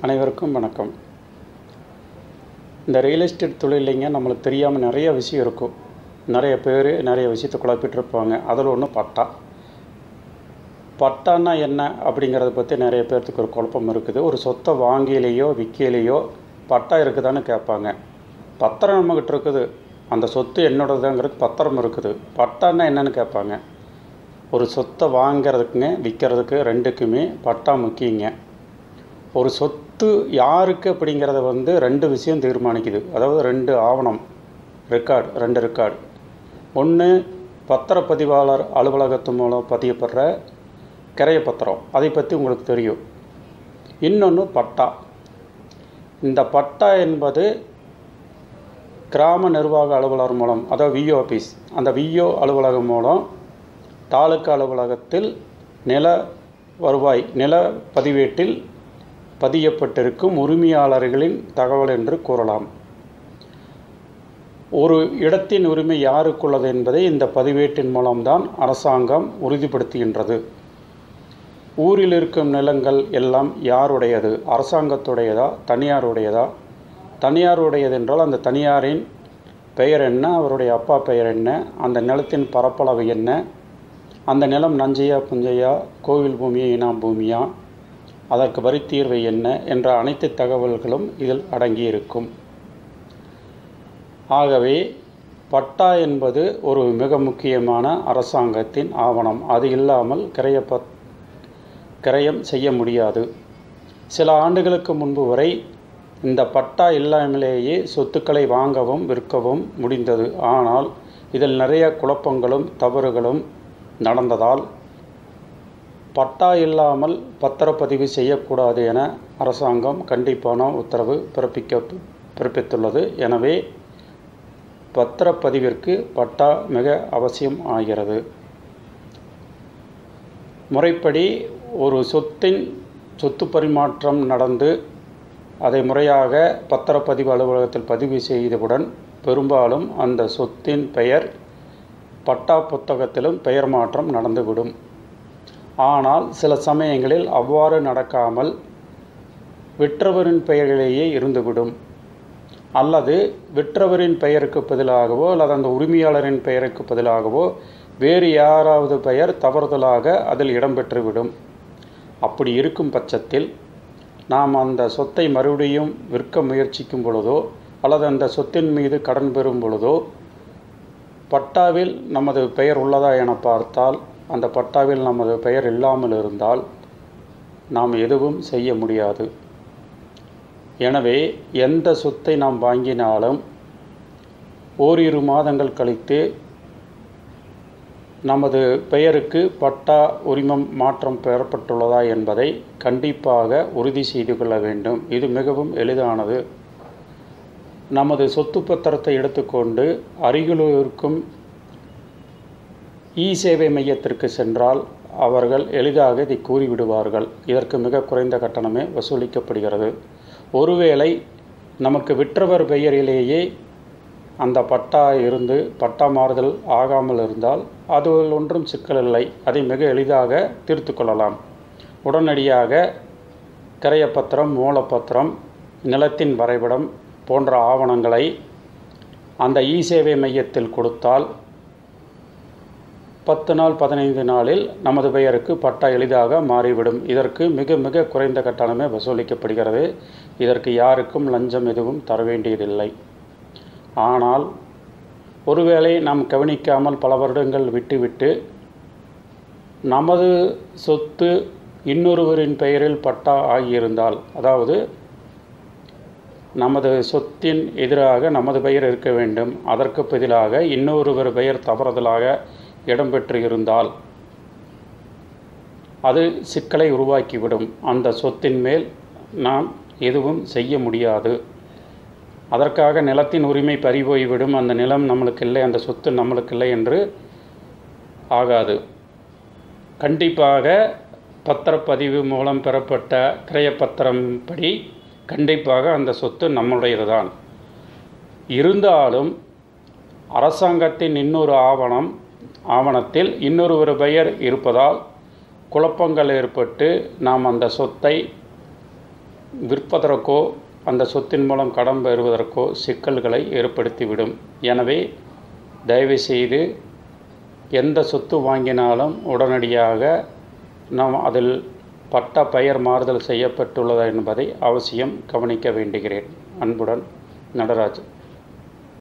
அனைவருக்கும் வணக்கம் இந்த ரியல் எஸ்டேட் தொழிலைங்க நம்மளுக்கு தெரியாமல் நிறைய விஷயம் இருக்கும் நிறைய பேர் நிறைய விஷயத்தை குழப்பிட்டு இருப்பாங்க அதில் ஒன்று பட்டா பட்டான்னா என்ன அப்படிங்கிறத பற்றி நிறைய பேர்த்துக்கு ஒரு குழப்பம் இருக்குது ஒரு சொத்தை வாங்கியிலேயோ விற்கையிலேயோ பட்டா இருக்குதான்னு கேட்பாங்க பத்திரம் நம்மக்கிட்ட இருக்குது அந்த சொத்து என்னோடதுங்கிறது பத்திரம் இருக்குது பட்டான்னா என்னன்னு கேட்பாங்க ஒரு சொத்தை வாங்கிறதுக்குங்க விற்கிறதுக்கு ரெண்டுக்குமே பட்டா முக்கியங்க ஒரு சொத்து யாருக்கு அப்படிங்கிறத வந்து ரெண்டு விஷயம் தீர்மானிக்குது அதாவது ரெண்டு ஆவணம் ரெக்கார்டு ரெண்டு ரெக்கார்டு ஒன்று பத்திரப்பதிவாளர் அலுவலகத்து மூலம் பதியப்படுற கிரைய பத்திரம் அதை பற்றி உங்களுக்கு தெரியும் இன்னொன்று பட்டா இந்த பட்டா என்பது கிராம நிர்வாக அலுவலர் மூலம் அதாவது விஓ ஆஃபீஸ் அந்த விஓ அலுவலகம் மூலம் தாலுக்கா அலுவலகத்தில் நில வருவாய் நில பதிவேட்டில் பதியப்பட்டிருக்கும் உரிமையாளர்களின் தகவல் என்று கூறலாம் ஒரு இடத்தின் உரிமை யாருக்குள்ளது என்பதை இந்த பதிவேட்டின் மூலம்தான் அரசாங்கம் உறுதிப்படுத்துகின்றது ஊரில் இருக்கும் நிலங்கள் எல்லாம் யாருடையது அரசாங்கத்துடையதா தனியாருடையதா தனியாருடையது என்றால் அந்த தனியாரின் பெயர் என்ன அவருடைய அப்பா பெயர் என்ன அந்த நிலத்தின் பரப்பளவு என்ன அந்த நிலம் நஞ்சையா புஞ்சையா கோவில் பூமியா இனாம் பூமியா அதற்கு வரி தீர்வு என்ன என்ற அனைத்து தகவல்களும் இதில் அடங்கியிருக்கும் ஆகவே பட்டா என்பது ஒரு மிக முக்கியமான அரசாங்கத்தின் ஆவணம் அது இல்லாமல் கிரைய பத் கிரயம் செய்ய முடியாது சில ஆண்டுகளுக்கு முன்பு வரை இந்த பட்டா இல்லாமலேயே சொத்துக்களை வாங்கவும் விற்கவும் முடிந்தது ஆனால் இதில் நிறைய குழப்பங்களும் தவறுகளும் நடந்ததால் பட்டா இல்லாமல் பத்திரப்பதிவு செய்யக்கூடாது என அரசாங்கம் கண்டிப்பான உத்தரவு பிறப்பிக்க பிறப்பித்துள்ளது எனவே பத்திரப்பதிவிற்கு பட்டா மிக அவசியம் ஆகிறது முறைப்படி ஒரு சொத்தின் சொத்து பரிமாற்றம் நடந்து அதை முறையாக பத்திரப்பதிவு அலுவலகத்தில் பதிவு செய்தவுடன் பெரும்பாலும் அந்த சொத்தின் பெயர் பட்டா புத்தகத்திலும் பெயர் மாற்றம் நடந்துவிடும் ஆனால் சில சமயங்களில் அவ்வாறு நடக்காமல் விற்றவரின் பெயரிலேயே இருந்துவிடும் அல்லது விற்றவரின் பெயருக்கு பதிலாகவோ அல்லது அந்த உரிமையாளரின் பெயருக்கு பதிலாகவோ வேறு யாராவது பெயர் தவறுதலாக அதில் இடம்பெற்றுவிடும் அப்படி இருக்கும் பட்சத்தில் நாம் அந்த சொத்தை மறுபடியும் விற்க முயற்சிக்கும் பொழுதோ அல்லது அந்த சொத்தின் மீது கடன் பெறும் பொழுதோ பட்டாவில் நமது பெயர் உள்ளதா என பார்த்தால் அந்த பட்டாவில் நமது பெயர் இல்லாமல் இருந்தால் நாம் எதுவும் செய்ய முடியாது எனவே எந்த சொத்தை நாம் வாங்கினாலும் ஓரிரு மாதங்கள் கழித்து நமது பெயருக்கு பட்டா உரிமம் மாற்றம் பெறப்பட்டுள்ளதா என்பதை கண்டிப்பாக உறுதி செய்து கொள்ள வேண்டும் இது மிகவும் எளிதானது நமது சொத்து பத்திரத்தை எடுத்துக்கொண்டு அருகில் இருக்கும் இ சேவை மையத்திற்கு சென்றால் அவர்கள் எளிதாக இதை கூறிவிடுவார்கள் இதற்கு மிக குறைந்த கட்டணமே வசூலிக்கப்படுகிறது ஒருவேளை நமக்கு விற்றவர் பெயரிலேயே அந்த பட்டா இருந்து பட்டா மாறுதல் ஆகாமல் இருந்தால் அது ஒன்றும் சிக்கலில்லை அதை மிக எளிதாக தீர்த்து கொள்ளலாம் உடனடியாக கிரையப்பத்திரம் மூலப்பத்திரம் நிலத்தின் வரைபடம் போன்ற ஆவணங்களை அந்த இ சேவை மையத்தில் கொடுத்தால் பத்து நாள் பதினைந்து நாளில் நமது பெயருக்கு பட்டா எளிதாக மாறிவிடும் இதற்கு மிக மிக குறைந்த கட்டணமே வசூலிக்கப்படுகிறது இதற்கு யாருக்கும் லஞ்சம் எதுவும் தர வேண்டியதில்லை ஆனால் ஒருவேளை நாம் கவனிக்காமல் பல வருடங்கள் விட்டுவிட்டு நமது சொத்து இன்னொருவரின் பெயரில் பட்டா ஆகியிருந்தால் அதாவது நமது சொத்தின் எதிராக நமது பெயர் இருக்க வேண்டும் அதற்கு பதிலாக இன்னொருவர் பெயர் தவறுதலாக இடம்பெற்று இருந்தால் அது சிக்கலை உருவாக்கிவிடும் அந்த சொத்தின் மேல் நாம் எதுவும் செய்ய முடியாது அதற்காக நிலத்தின் உரிமை பறிபோய்விடும் அந்த நிலம் நம்மளுக்கு இல்லை அந்த சொத்து நம்மளுக்கு இல்லை என்று ஆகாது கண்டிப்பாக பத்திரப்பதிவு மூலம் பெறப்பட்ட கிரையப்பத்திரம் படி கண்டிப்பாக அந்த சொத்து நம்முடையது தான் இருந்தாலும் அரசாங்கத்தின் இன்னொரு ஆவணம் ஆவணத்தில் இன்னொரு பெயர் இருப்பதால் குழப்பங்கள் ஏற்பட்டு நாம் அந்த சொத்தை விற்பதற்கோ அந்த சொத்தின் மூலம் கடன் பெறுவதற்கோ சிக்கல்களை ஏற்படுத்திவிடும் எனவே தயவுசெய்து எந்த சொத்து வாங்கினாலும் உடனடியாக நாம் அதில் பட்டா பெயர் மாறுதல் செய்யப்பட்டுள்ளதா என்பதை அவசியம் கவனிக்க வேண்டுகிறேன் அன்புடன் நடராஜ்